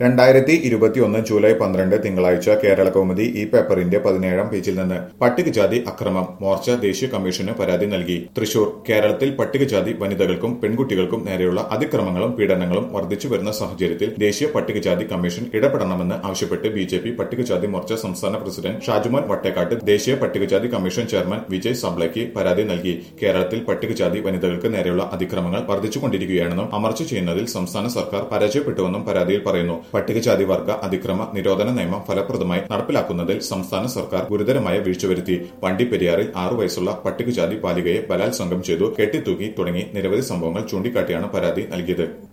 രണ്ടായിരത്തി ഇരുപത്തിയൊന്ന് ജൂലൈ പന്ത്രണ്ട് തിങ്കളാഴ്ച കേരള കൗമുദി ഈ പേപ്പറിന്റെ പതിനേഴാം പേജിൽ നിന്ന് പട്ടികജാതി അക്രമം മോർച്ച ദേശീയ കമ്മീഷന് പരാതി നൽകി തൃശൂർ കേരളത്തിൽ പട്ടികജാതി വനിതകൾക്കും പെൺകുട്ടികൾക്കും നേരെയുള്ള അതിക്രമങ്ങളും പീഡനങ്ങളും വർദ്ധിച്ചു വരുന്ന സാഹചര്യത്തിൽ ദേശീയ പട്ടികജാതി കമ്മീഷൻ ഇടപെടണമെന്ന് ആവശ്യപ്പെട്ട് ബി ജെ പി പട്ടികജാതി മോർച്ച സംസ്ഥാന പ്രസിഡന്റ് ഷാജുമോൻ വട്ടേക്കാട്ട് ദേശീയ പട്ടികജാതി കമ്മീഷൻ ചെയർമാൻ വിജയ് സബ്ലയ്ക്ക് പരാതി നൽകി കേരളത്തിൽ പട്ടികജാതി വനിതകൾക്ക് നേരെയുള്ള അതിക്രമങ്ങൾ വർദ്ധിച്ചുകൊണ്ടിരിക്കുകയാണെന്നും അമർച്ച ചെയ്യുന്നതിൽ സംസ്ഥാന സർക്കാർ പരാജയപ്പെട്ടുവെന്നും പരാതിയിൽ പറയുന്നു പട്ടികജാതി വർഗ അതിക്രമ നിരോധന നിയമം ഫലപ്രദമായി നടപ്പിലാക്കുന്നതിൽ സംസ്ഥാന സർക്കാർ ഗുരുതരമായ വീഴ്ച വരുത്തി വണ്ടിപ്പെരിയാറിൽ ആറു വയസ്സുള്ള പട്ടികജാതി ബാലികയെ ബലാത്സംഗം ചെയ്തു കെട്ടിത്തൂക്കി തുടങ്ങി നിരവധി സംഭവങ്ങൾ ചൂണ്ടിക്കാട്ടിയാണ് പരാതി നൽകിയത്